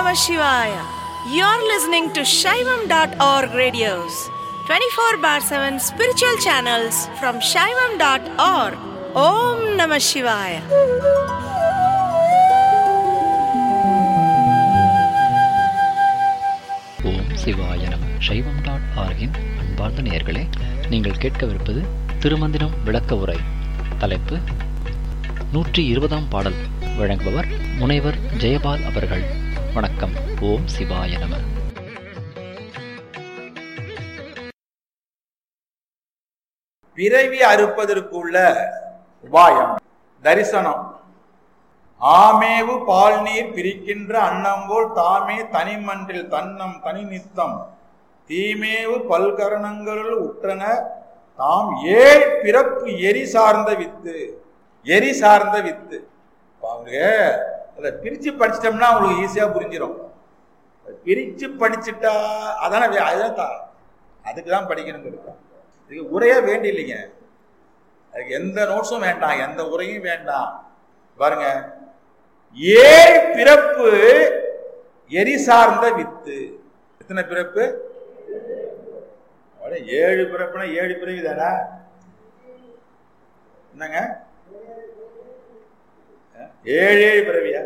Namah Shivaya. You're listening to Shaivam.org radios, 24 bar 7 spiritual channels from Shaivam.org. Om Namah Shivaya. ஓம் சிவாய நம சைவம் dot ஆர்கின் அன்பார்ந்த நேயர்களே நீங்கள் கேட்கவிருப்பது திருமந்திரம் விளக்க உரை தலைப்பு நூற்றி இருபதாம் பாடல் வழங்குபவர் முனைவர் ஜெயபால் அவர்கள் வணக்கம் ஓம் சிவாய நம பிறவி அறுப்பதற்குள்ள உபாயம் தரிசனம் ஆமேவு பால் நீர் பிரிக்கின்ற அன்னம்போல் தாமே தனிமன்றில் தன்னம் தனி நித்தம் தீமேவு பல்கரணங்களுள் உற்றன தாம் ஏழ் பிறப்பு எரி சார்ந்த வித்து எரி சார்ந்த வித்து பாருங்க அதை பிரிச்சு படிச்சிட்டோம்னா உங்களுக்கு ஈஸியா புரிஞ்சிடும் பிரிச்சு படிச்சுட்டா அதான வே- அதுதான் தா- அதுக்கு தான் படிக்கணுங்கிறது இதுக்கு உரையே வேண்டி இல்லைங்க அதுக்கு எந்த நோட்ஸும் வேண்டாம் எந்த உரையும் வேண்டாம் பாருங்க ஏழு பிறப்பு எரி சார்ந்த வித்து எத்தனை பிறப்பு அட, ஏழு பிறப்புனா ஏழு பிறவி தானே என்னங்க அஹ், ஏழு ஏழு பிறவியா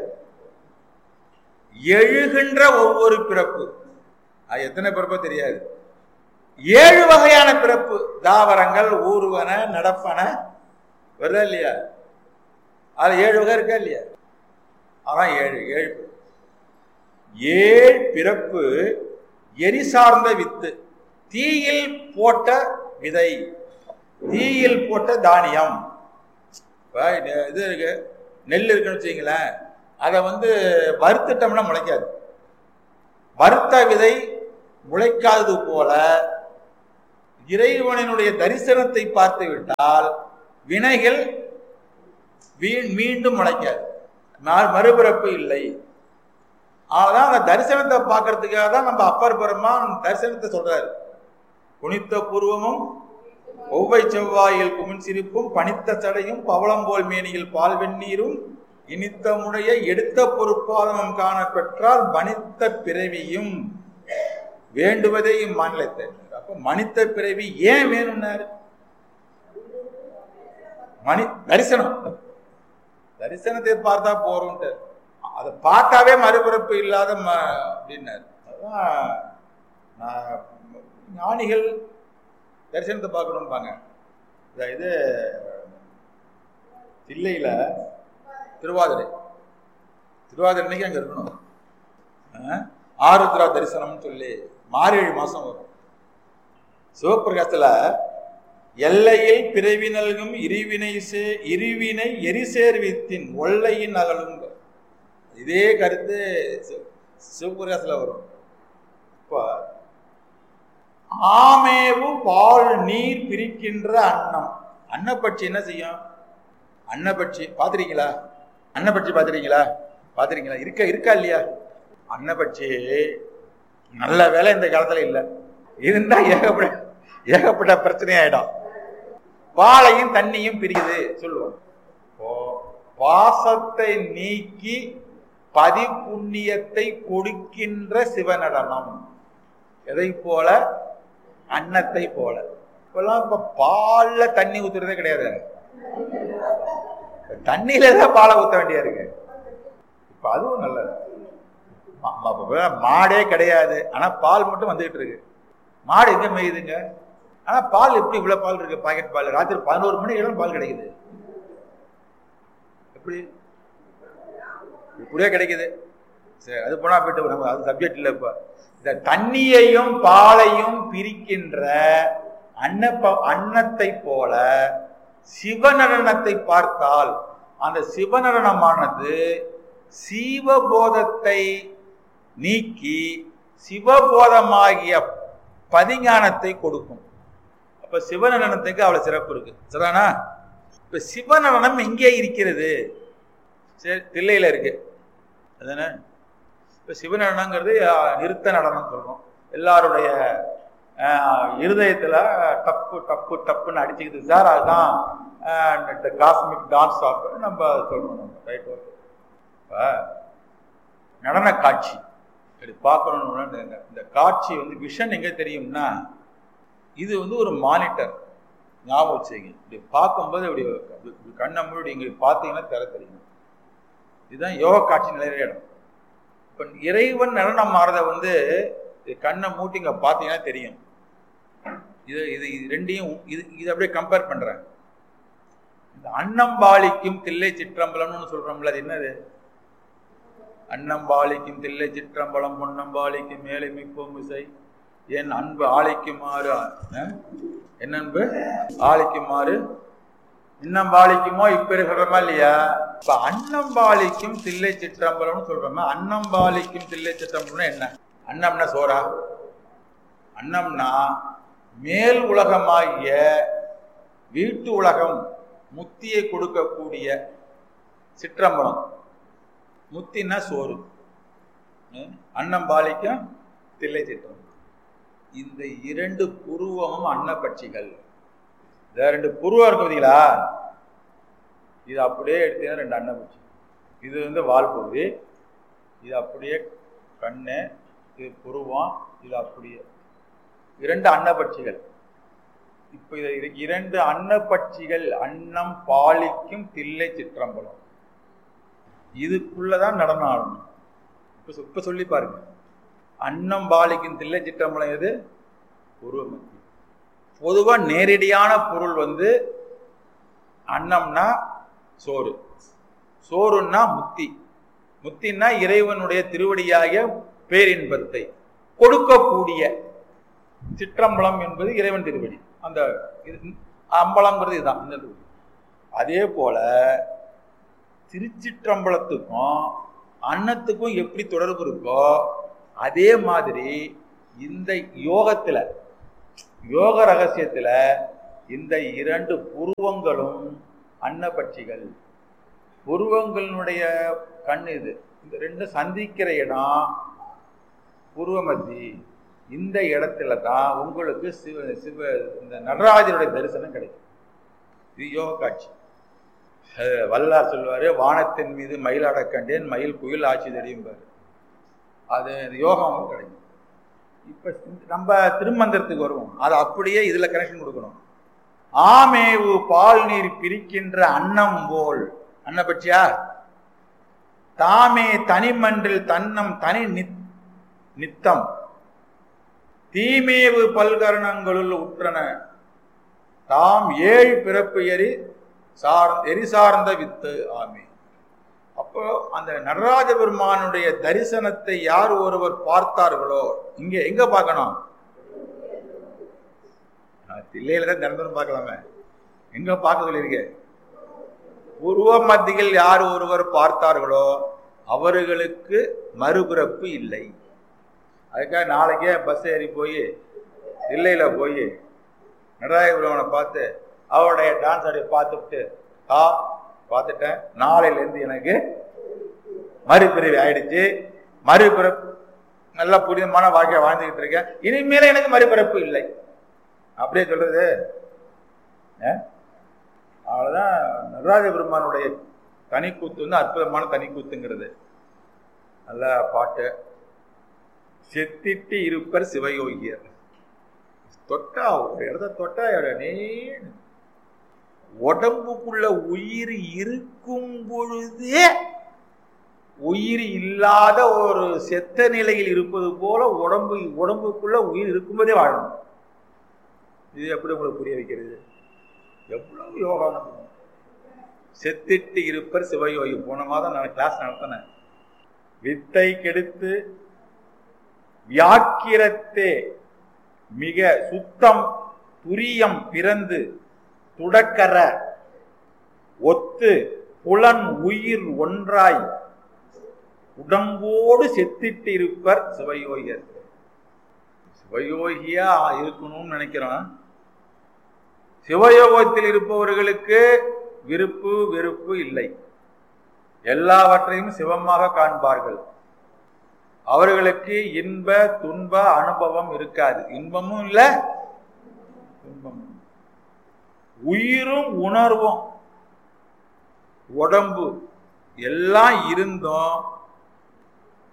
எழுகின்ற ஒவ்வொரு பிறப்பு அது எத்தனை பிறப்போ தெரியாது ஏழு வகையான பிறப்பு தாவரங்கள் ஊர்வன நடப்பன வருதா இல்லையா அது ஏழு வகை இருக்கா இல்லையா அதான் ஏழு ஏழு பிறப்பு. ஏழு பிறப்பு எரி சார்ந்த வித்து தீயில் போட்ட விதை தீயில் போட்ட தானியம் இப்ப இது- இது இருக்கு நெல் இருக்குன்னு வச்சுங்களேன் அதை வந்து வறுத்துட்டோம்னா முளைக்காது வறுத்த விதை முளைக்காதது போல இறைவனினுடைய தரிசனத்தை பார்த்து விட்டால் வினைகள் வீண் மீண்டும் முளைக்காது ம- மறுபிறப்பு இல்லை ஆனாதான் அந்த தரிசனத்தை பார்க்கறதுக்காக தான் நம்ம அப்பர் பெருமான் தரிசனத்தை சொல்றாரு குனித்த பூர்வமும் ஒவ்வை செவ்வாயில் குமிழ் சிரிப்பும் பனித்த சடையும் பவளம் போல் மேனியில் பால் வெந்நீரும் இனித்த முடைய எடுத்த பொறுப்பாதமும் காண பெற்றால் மனித்த பிறவியும் வேண்டுவதே இம்மாநிலத்தை அப்ப மனித பிறவி ஏன் வேணும்னாரு மணி தரிசனம் தரிசனத்தை பார்த்தா போறோம்ட்டு அதை பார்த்தாவே மறுபிறப்பு இல்லாத ம அப்படின்னாரு அதான் நான் ஞானிகள் தரிசனத்தை பார்க்கணும்பாங்க இந்த இது தில்லையில திருவாதிரை திருவாதிரை அன்னைக்கு அங்க இருக்கணும் ஆஹ், ஆருத்ரா தரிசனம்னு சொல்லி மார்கழி மாசம் வரும் சிவப்பிரகாசத்துல எல்லையில் பிறவி நல்கும் இருவினை சே இருவினை எரிசேர்வித்தின் ஒல்லையின் அகலும் இதே கருத்து சி- சிவபிரகாசத்துல வரும் இப்போ ஆமேவு பால் நீர் பிரிக்கின்ற அன்னம் அன்னப்பட்சி என்ன செய்யும் அன்னப்பட்சி பார்த்துறீங்களா அன்னப்பட்சி பார்த்துறீங்களா பார்த்துறீங்களா இருக்க இருக்கா இல்லையா அன்னப்பட்சி நல்ல வேலை இந்த காலத்துல இல்லை இருந்தா ஏகப்பட்ட ஏகப்பட்ட பிரச்சனை ஆயிடும் பாலையும் தண்ணியும் பிரிக்குது சொல்லுவோம் இப்போ பாசத்தை நீக்கி பதி புண்ணியத்தை கொடுக்கின்ற சிவநடனம் எதை போல அன்னத்தை போல இப்பெல்லாம் இப்ப பால்ல தண்ணி ஊத்துறதே கிடையாது தண்ணியில தான் பாலை ஊத்த வேண்டியா இருக்கு இப்ப அதுவும் நல்லது மா- மா- இப்ப மாடே கிடையாது ஆனா பால் மட்டும் வந்துகிட்டு இருக்கு மாடு எங்க மேயுதுங்க ஆனா பால் எப்படி இவ்வளவு பால் இருக்கு பாக்கெட் பால் ராத்திரி பதினோரு மணி இடம் பால் கிடைக்குது எப்படி இப்படியே கிடைக்குது சரி அது போனா போயிட்டு நம்ம அது சப்ஜெக்ட் இல்லை இப்போ இந்த தண்ணியையும் பாலையும் பிரிக்கின்ற அன்னப்ப அன்னத்தை போல சிவநடனத்தை பார்த்தால் அந்த சிவநடனமானது சீவபோதத்தை நீக்கி சிவபோதமாகிய பதிஞானத்தை கொடுக்கும் அப்ப சிவநடனத்துக்கு அவ்வளவு சிறப்பு இருக்கு சரிதானா இப்ப சிவநடனம் எங்கே இருக்கிறது சரி தில்லையில இருக்கு அதானே இப்ப சிவநடனங்கிறது அஹ், நிறுத்த நடனம் சொல்றோம் எல்லாருடைய அஹ், இருதயத்துல டப்பு டப்பு டப்புன்னு அடிச்சுக்குது சார் அதுதான் இந்த காஸ்மிக் டான்ஸ் ஆஃப் நம்ம சொல்றோம் நம்ம ரைட் ஓகே இப்ப நடன காட்சி இப்படி பார்க்கணும்னா இந்த- இந்த காட்சி வந்து விஷன் எங்க தெரியும்னா இது வந்து ஒரு மானிட்டர் ஞாபகம் வச்சுங்க இப்படி பார்க்கும்போது இப்படி இப்படி கண்ணை மூடி இங்க பார்த்தீங்கன்னா தெர தெரியும் இதுதான் யோக காட்சி நிலையிற இடம் இப்ப இறைவன் நடனம் ஆறத வந்து இது கண்ணை மூட்டி இங்க பார்த்தீங்கன்னா தெரியும் இது இது இது ரெண்டையும் இது இது அப்படியே கம்பேர் பண்றேன் இந்த அன்னம்பாளிக்கும் தில்லை சிற்றம்பலம்னு சொல்றோம்ல அது என்னது அன்னம்பாளிக்கும் தில்லை சிற்றம்பலம் பொன்னம்பாளிக்கும் மேலை மிப்போம் இசை என் அன்பு ஆளைக்குமாறு அஹ், என்ன அன்பு ஆளைக்குமாறு இன்னம்பாளிக்குமோ இப்ப சொல்றோமா இல்லையா இப்ப அன்னம்பாளிக்கும் தில்லை சிற்றம்பலம்னு சொல்றோமா அன்னம்பாளிக்கும் தில்லை சிற்றம்பலம்னா என்ன அன்னம்னா சோறா அன்னம்னா மேல் உலகமாகிய வீட்டு உலகம் முத்தியை கொடுக்கக்கூடிய சிற்றம்பலம் முத்தின்னா சோறு ம், அன்னம் பாலிக்கும் தில்லை சிற்றம் இந்த இரண்டு புருவமும் அன்னப்பட்சிகள் இந்த ரெண்டு புருவம் இருக்கு பார்த்தீங்களா இது அப்படியே எடுத்தீங்கன்னா ரெண்டு அன்னப்பட்சி இது வந்து வால் பகுதி இது அப்படியே கண்ணு இது புருவம் இது அப்படியே இரண்டு அன்னப்பட்சிகள் இப்போ இது இது இரண்டு அன்னப்பட்சிகள் அன்னம் பாலிக்கும் தில்லை சிற்றம்பலம் இதுக்குள்ளதான் நடனம் ஆடணும் இப்ப சொ- இப்ப சொல்லி பாருங்க அன்னம் பாலிக்கும் தில்லை சிற்றம்பலம் எது உருவமத்தி பொதுவா நேரடியான பொருள் வந்து அன்னம்னா சோறு சோறுன்னா முத்தி முத்தின்னா இறைவனுடைய திருவடியாகிய பேரின்பத்தை கொடுக்கக்கூடிய சிற்றம்பலம் என்பது இறைவன் திருவடி அந்த இது- அம்பலம்ங்கிறது இதுதான் இந்த திருவடி அதே போல திருச்சிற்றம்பலத்துக்கும் அன்னத்துக்கும் எப்படி தொடர்பு இருக்கோ அதே மாதிரி இந்த யோகத்துல யோக ரகசியத்துல இந்த இரண்டு புருவங்களும் அன்னப்பட்சிகள் புருவங்களினுடைய கண் இது இந்த ரெண்டு சந்திக்கிற இடம் புருவமத்தி இந்த இடத்துல தான் உங்களுக்கு சிவ சிவ இந்த நடராஜருடைய தரிசனம் கிடைக்கும் இது யோக காட்சி அஹ் வல்லார் சொல்லுவாரு வானத்தின் மீது மயிலாட கண்டேன் மயில் குயில் ஆட்சி தெரியும்பாரு அது இந்த யோகம் கிடைக்கும் இப்ப நம்ம திருமந்திரத்துக்கு வருவோம் அது அப்படியே இதுல கனெக்ஷன் கொடுக்கணும் ஆமேவு பால் நீர் பிரிக்கின்ற அன்னம் போல் அன்னப்பட்சியா தாமே தனிமன்றில் தன்னம் தனி நித்- நித்தம் தீமேவு பல்கரணங்களுள் உற்றன தாம் ஏழு பிறப்பு எரி சார் எரி சார்ந்த வித்து ஆமே அப்போ அந்த நடராஜ பெருமானுடைய தரிசனத்தை யார் ஒருவர் பார்த்தார்களோ இங்க எங்க பார்க்கணும் ஆ, தில்லையில தான் தினந்தோறும் பார்க்கலாமே எங்க பார்க்க சொல்லியிருக்கேன் உருவ மத்தியில் யார் ஒருவர் பார்த்தார்களோ அவர்களுக்கு மறுபிறப்பு இல்லை அதுக்காக நாளைக்கே பஸ் ஏறி போய் தில்லையில போய் நடராஜபுரவனை பார்த்து அவருடைய டான்ஸ் ஆடி பார்த்துட்டு ஆ பார்த்துட்டேன் நாளையிலேருந்து எனக்கு மறுபிறவி ஆயிடுச்சு மறுபிறப்பு நல்ல புனிதமான வாழ்க்கையை வாழ்ந்துகிட்டு இருக்கேன் இனிமேல எனக்கு மறுபிறப்பு இல்லை அப்படியே சொல்றது ஆ? அவ்வளவுதான் நடராஜ பெருமானுடைய தனிக்கூத்து வந்து அற்புதமான தனிக்கூத்துங்கிறது நல்ல பாட்டு செத்திட்டு இருப்பர் சிவயோகியர் தொட்டா ஒரு இடத்த தொட்டா நீ உடம்புக்குள்ள உயிர் இருக்கும் பொழுதே உயிர் இல்லாத ஒரு செத்த நிலையில் இருப்பது போல உடம்பு உடம்புக்குள்ள உயிர் இருக்கும்போதே வாழணும் இது எப்படி உங்களுக்கு புரிய வைக்கிறது எவ்வளவு யோகா நடக்கணும். செத்திட்டு இருப்பர் சிவயோகி போன மாதம் நான் கிளாஸ் நடத்தினேன் வித்தை கெடுத்து வியாக்கிரத்தே மிக சுத்தம் துரியம் பிறந்து துடக்கர ஒத்து புலன் உயிர் ஒன்றாய் உடம்போடு செத்திட்டு இருப்பர் சிவயோகியர் சிவயோகியா இருக்கணும்னு நினைக்கிறோம் சிவயோகத்தில் இருப்பவர்களுக்கு விருப்பு வெறுப்பு இல்லை எல்லாவற்றையும் சிவமாக காண்பார்கள் அவர்களுக்கு இன்ப துன்ப அனுபவம் இருக்காது இன்பமும் இல்லை துன்பமும் இல்ல. உயிரும் உணர்வும் உடம்பு எல்லாம் இருந்தும்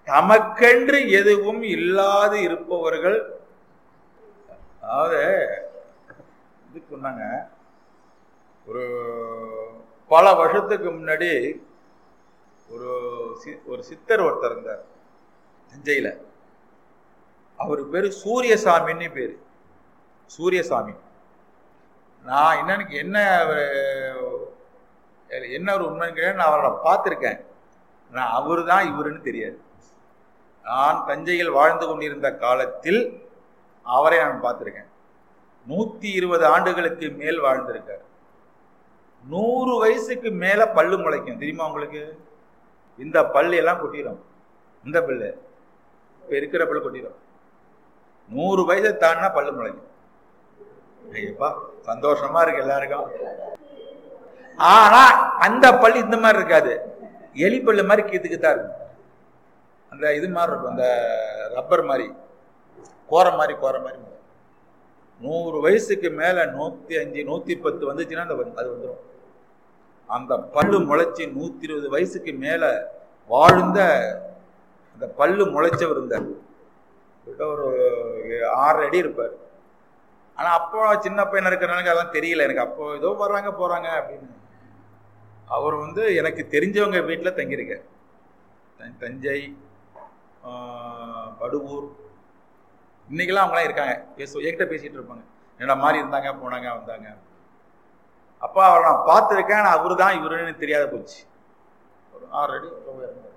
தமக்கென்று எதுவும் இல்லாது இருப்பவர்கள் அதாவது இது சொன்னாங்க ஒரு பல வருஷத்துக்கு முன்னாடி ஒரு சி- ஒரு சித்தர் ஒருத்தர் இருந்தார் தஞ்சையில் அவர் பேர் சூரியசாமின்னு பேர் சூரியசாமி நான் என்னன்னு என்ன அவரு- என்ன ஒரு உண்மைன்னு கேட்டா, நான் அவரை பார்த்துருக்கேன் நான் அவர் தான் இவருன்னு தெரியாது நான் தஞ்சையில் வாழ்ந்து கொண்டிருந்த காலத்தில் அவரை நான் பார்த்துருக்கேன் நூற்றி இருபது ஆண்டுகளுக்கு மேல் வாழ்ந்திருக்கார் நூறு வயசுக்கு மேலே பல்லு முளைக்கும் தெரியுமா உங்களுக்கு இந்த பல்லு எல்லாம் கொட்டிடும் இந்த பல்லு இப்போ இருக்கிற பல்லு கொட்டிடும் நூறு வயசை தாண்டினா பல்லு முளைக்கும் ஐயப்பா சந்தோஷமா இருக்கு எல்லாருக்கும் ஆனா அந்த பல்லு இந்த மாதிரி இருக்காது எலி பல்லு மாதிரி கீத்துக்கு தான் இருக்கும் அந்த இது மாதிரி இருக்கும் அந்த ரப்பர் மாதிரி கோர மாதிரி கோர மாதிரி வரும். நூறு வயசுக்கு மேல நூத்தி அஞ்சு நூத்தி பத்து வந்துச்சுன்னா அந்த வந்து- அது வந்துடும் அந்த பல்லு முளைச்சி நூத்தி இருபது வயசுக்கு மேல வாழ்ந்த அந்த பல்லு முளைச்சவர் இருந்தார் கிட்ட ஒரு ஆறு அடி இருப்பார் ஆனா அப்போ சின்ன பையனா இருக்கிறனால அதெல்லாம் தெரியல எனக்கு அப்போ ஏதோ வர்றாங்க போறாங்க அப்படின்னு அவர் வந்து எனக்கு தெரிஞ்சவங்க வீட்டில் தங்கியிருக்கார் த- தஞ்சை ஆஹ், படுவூர் இன்னைக்கெல்லாம் அவங்களாம் இருக்காங்க பேச என்கிட்ட பேசிட்டு இருப்பாங்க என்னடா மாதிரி இருந்தாங்க போனாங்க வந்தாங்க அப்போ அவரை நான் பார்த்துருக்கேன் ஆனால் அவரு தான் இவருன்னு தெரியாத போச்சு ஒரு ஆறு அடி ரொம்ப இருந்தார்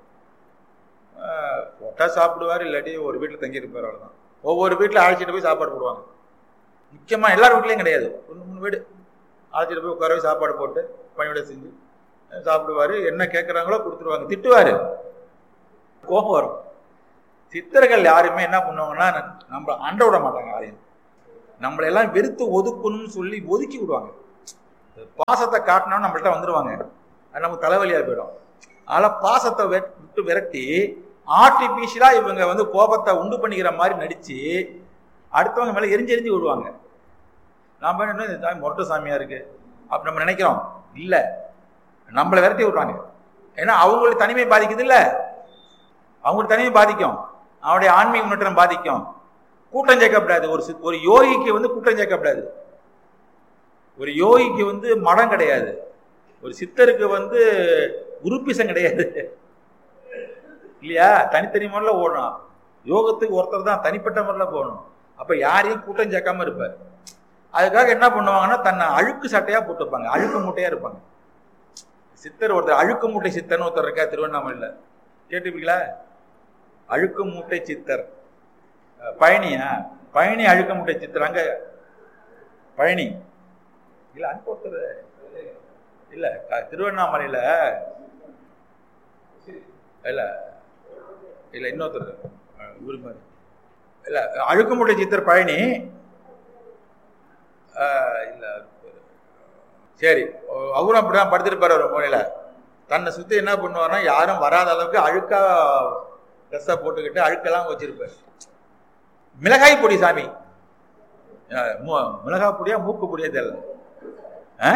ஒட்டா சாப்பிடுவார் இல்லாட்டி ஒரு வீட்டில் தங்கியிருப்பார் அவ்வளோதான் ஒவ்வொரு வீட்டில் அழைச்சிட்டு போய் சாப்பாடு போடுவாங்க முக்கியமாக எல்லார் வீட்லேயும் கிடையாது ஒன்று மூணு வீடு அழைச்சிட்டு போய் உட்கார போய் சாப்பாடு போட்டு பணிவிட செஞ்சு அஹ் சாப்பிடுவாரு என்ன கேட்குறாங்களோ கொடுத்துருவாங்க திட்டுவார் கோபம் வரும் சித்தர்கள் யாருமே என்ன பண்ணுவாங்கன்னா நம்ம அண்ட விட மாட்டாங்க யாரையும் நம்மளை எல்லாம் வெறுத்து ஒதுக்கணும்னு சொல்லி ஒதுக்கி விடுவாங்க பாசத்தை காட்டினோம் நம்மள்ட்ட வந்துடுவாங்க அது நமக்கு தலைவலியாக போயிடும் அதனால் பாசத்தை வெட்- விட்டு விரட்டி ஆர்டிஃபிஷியலாக இவங்க வந்து கோபத்தை உண்டு பண்ணிக்கிற மாதிரி நடித்து அடுத்தவங்க மேலே எரிஞ்சு எரிஞ்சு விடுவாங்க நாம் என்ன இந்த சாமி மொட்டை சாமியாக இருக்குது அப்படி நம்ம நினைக்கிறோம் இல்லை நம்மளை விரட்டி விடுறாங்க ஏன்னா அவங்களுக்கு தனிமை பாதிக்குது இல்லை அவங்களுக்கு தனிமை பாதிக்கும் அவனுடைய ஆன்மீக முன்னேற்றம் பாதிக்கும் கூட்டம் சேர்க்கப்படாது ஒரு சி- ஒரு யோகிக்கு வந்து கூட்டம் சேர்க்கப்படாது ஒரு யோகிக்கு வந்து மடம் கிடையாது ஒரு சித்தருக்கு வந்து உறுப்பிசம் கிடையாது இல்லையா தனித்தனி முறையில் ஓடணும் யோகத்துக்கு ஒருத்தர் தான் தனிப்பட்ட முறையில் போகணும் அப்போ யாரையும் கூட்டம் சேர்க்காம இருப்பார் அதுக்காக என்ன பண்ணுவாங்கன்னா தன்னை அழுக்கு சட்டையாக போட்டுப்பாங்க அழுக்கு மூட்டையாக இருப்பாங்க சித்தர் ஒருத்தர் அழுக்கு மூட்டை சித்தர்னு ஒருத்தர் இருக்கா திருவண்ணாமலையில் கேட்டுப்பீங்களா அழுக்கு மூட்டை சித்தர் அஹ் பழனியா பழனி அழுக்கு மூட்டை சித்தர் அங்க பழனி இல்ல அங்க ஒருத்தர் இல்ல க- திருவண்ணாமலையில இல்ல இல்ல இன்னொருத்தர் அஹ் இவரு மாதிரி இல்ல அழுக்கு மூட்டை சித்தர் பழனி அஹ் இல்ல சரி அஹ் அவரும் அப்படிதான் படுத்திருப்பாரு ஒரு மூலையில தன்னை சுத்தி என்ன பண்ணுவார்னா யாரும் வராத அளவுக்கு அழுக்கா ட்ரெஸ்ஸை போட்டுக்கிட்டு அழுக்கெல்லாம் வச்சிருப்பாரு மிளகாய் பொடி சாமி அஹ் மு- மிளகாய் பொடியா மூக்கு பொடியா தெரியல ஆ?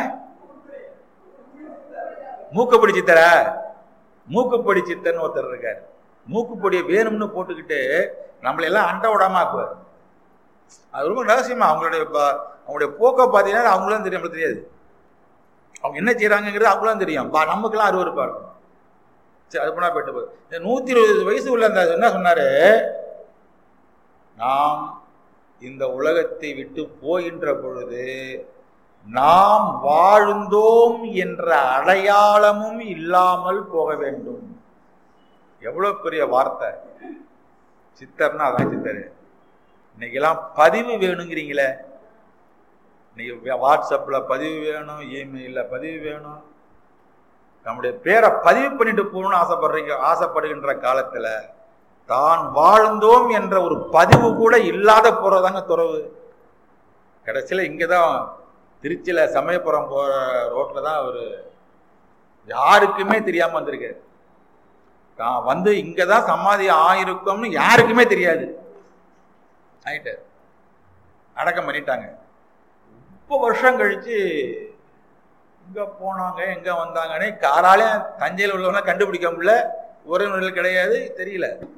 மூக்குப்பொடி சித்தரா மூக்குப்பொடி சித்தர்னு ஒருத்தர் இருக்கார் மூக்குப்பொடியை வேணும்னு போட்டுக்கிட்டு நம்மளை எல்லாம் அண்ட விடாம ஆக்குவார் அது ரொம்ப ரகசியமா அவங்களுடைய ப- அவங்களுடைய போக்கை பார்த்தீங்கன்னா அவங்களும் தெரியும் நம்மளுக்கு தெரியாது அவங்க என்ன செய்றாங்கங்கிறது அவங்களும் தெரியும் பா நமக்கெல்லாம் அருவருப்பா இருக்கும் சரி அது போனா போயிட்டு போகுது இந்த நூத்தி இருபது வயசு உள்ள அந்த என்ன சொன்னாரு நாம் இந்த உலகத்தை விட்டு போகின்ற பொழுது நாம் வாழ்ந்தோம் என்ற அடையாளமும் இல்லாமல் போக வேண்டும் எவ்வளவு பெரிய வார்த்தை சித்தர்னா அதான் சித்தர் இன்னைக்கெல்லாம் பதிவு வேணுங்கிறீங்களே இன்னைக்கு வாட்ஸ்அப்ல பதிவு வேணும் இமெயில்ல பதிவு வேணும் நம்முடைய பேரை பதிவு பண்ணிட்டு போகணும்னு ஆசைப்படுறீங்க ஆசைப்படுகின்ற காலத்துல தான் வாழ்ந்தோம் என்ற ஒரு பதிவு கூட இல்லாத போறதாங்க துறவு கடைசியில இங்கதான் திருச்சியில சமயபுரம் போற ரோட்ல தான் அவரு யாருக்குமே தெரியாம வந்திருக்காரு தான் வந்து இங்கதான் சமாதி ஆயிருக்கும்னு யாருக்குமே தெரியாது ஆயிட்டு அடக்கம் பண்ணிட்டாங்க முப்பது வருஷம் கழிச்சு எங்க போனாங்க எங்க வந்தாங்கன்னு காராலையும் தஞ்சையில் உள்ளவங்க கண்டுபிடிக்க முடியல உறவினர்கள் கிடையாது தெரியல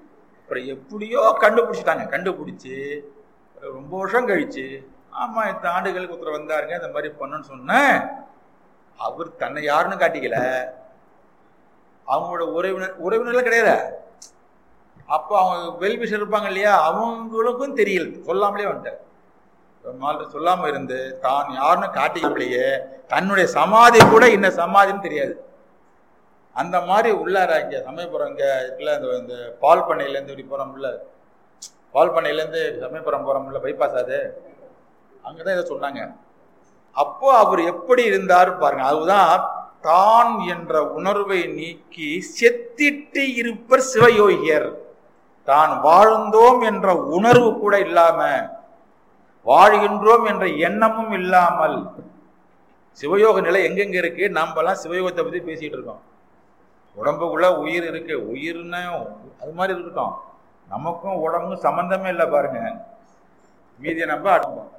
அப்புறம் எப்படியோ கண்டுபிடிச்சிட்டாங்க கண்டுபிடிச்சி ரொம்ப வருஷம் கழிச்சு ஆமா இந்த ஆண்டுகளுக்கு ஒருத்தர் வந்தாருங்க இந்த மாதிரி பண்ணுன்னு சொன்னேன் அவர் தன்னை யாருன்னு காட்டிக்கல அவங்களோட உறவினர் உறவினர்கள் கிடையாது அப்போ அவங்க வெல்விஷர் இருப்பாங்க இல்லையா அவங்களுக்கும் தெரியல சொல்லாமலே வந்துட்டார் ரொம்ப நாள் சொல்லாம இருந்து தான் யாருன்னு காட்டிக்காமலேயே தன்னுடைய சமாதி கூட இன்ன சமாதின்னு தெரியாது அந்த மாதிரி உள்ளார இங்க சமயபுரம் இங்க இருக்குல்ல இந்த இந்த பால் பண்ணையிலேருந்து இப்படி போறோம்ல பால் பண்ணையிலேருந்து சமயபுரம் போறோம்ல பைபாஸ் அது அங்கதான் இதை சொன்னாங்க அப்போ அவர் எப்படி இருந்தார் பாருங்க அதுதான் தான் என்ற உணர்வை நீக்கி செத்திட்டு இருப்பர் சிவயோகியர் தான் வாழ்ந்தோம் என்ற உணர்வு கூட இல்லாம வாழ்கின்றோம் என்ற எண்ணமும் இல்லாமல் சிவயோக நிலை எங்கெங்க இருக்கு நாமெல்லாம் சிவயோகத்தை பத்தி பேசிட்டு இருக்கோம் உடம்புக்குள்ள உயிர் இருக்கு உயிர்னு அது மாதிரி இருக்கட்டும் நமக்கும் உடம்புக்கும் சம்பந்தமே இல்லை பாருங்க மீதியை நம்ம அடப்போம்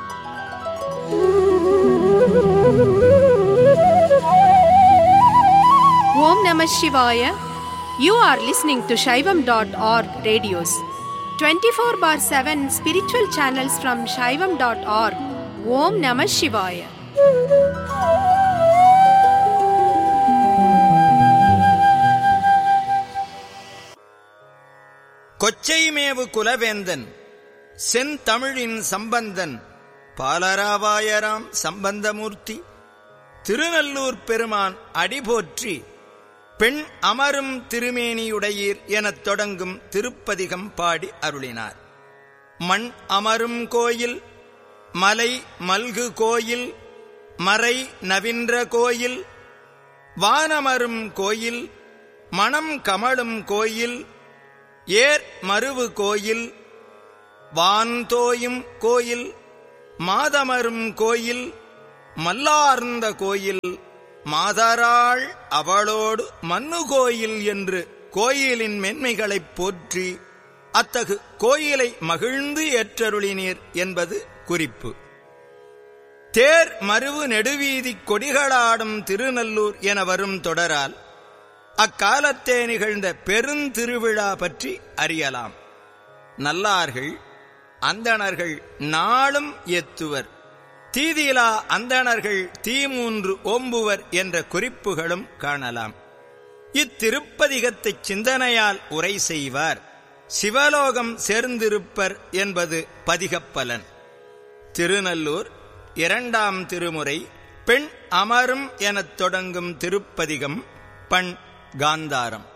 Om Namah Shivaya. You are listening to Shaivam.org radios. 24 bar 7 spiritual channels from Shaivam.org. Om Namah Shivaya. கொச்சைமேவு குலவேந்தன் செந்தமிழின் Sampanthan பாலராவாயராம் Sambandamurthy Thirunallur பெருமான் அடிபோற்றி பெண் அமரும் திருமேனியுடையீர் எனத் தொடங்கும் திருப்பதிகம் பாடி அருளினார் மண் அமரும் கோயில் மலை மல்கு கோயில் மறை நவின்ற கோயில் வானமரும் கோயில் மணம் கமழும் கோயில் ஏர் மருவு கோயில் வான்தோயும் கோயில் மாதமரும் கோயில் மல்லார்ந்த கோயில் மாதராள் அவளோடு மண்ணு கோயில் என்று கோயிலின் மென்மைகளைப் போற்றி அத்தகு கோயிலை மகிழ்ந்து ஏற்றருளினீர் என்பது குறிப்பு தேர் மருவு நெடுவீதி கொடிகளாடும் திருநல்லூர் என வரும் தொடரால் அக்காலத்தே நிகழ்ந்த பெருந்திருவிழா பற்றி அறியலாம் நல்லார்கள் அந்தணர்கள் நாளும் எத்துவர் தீதிலா அந்தணர்கள் தீமூன்று ஓம்புவர் என்ற குறிப்புகளும் காணலாம் இத்திருப்பதிகத்தைச் சிந்தனையால் உரை செய்வார் சிவலோகம் சேர்ந்திருப்பர் என்பது பதிகப்பலன் திருநல்லூர் இரண்டாம் திருமுறை பெண் அமரும் எனத் தொடங்கும் திருப்பதிகம் பண் காந்தாரம்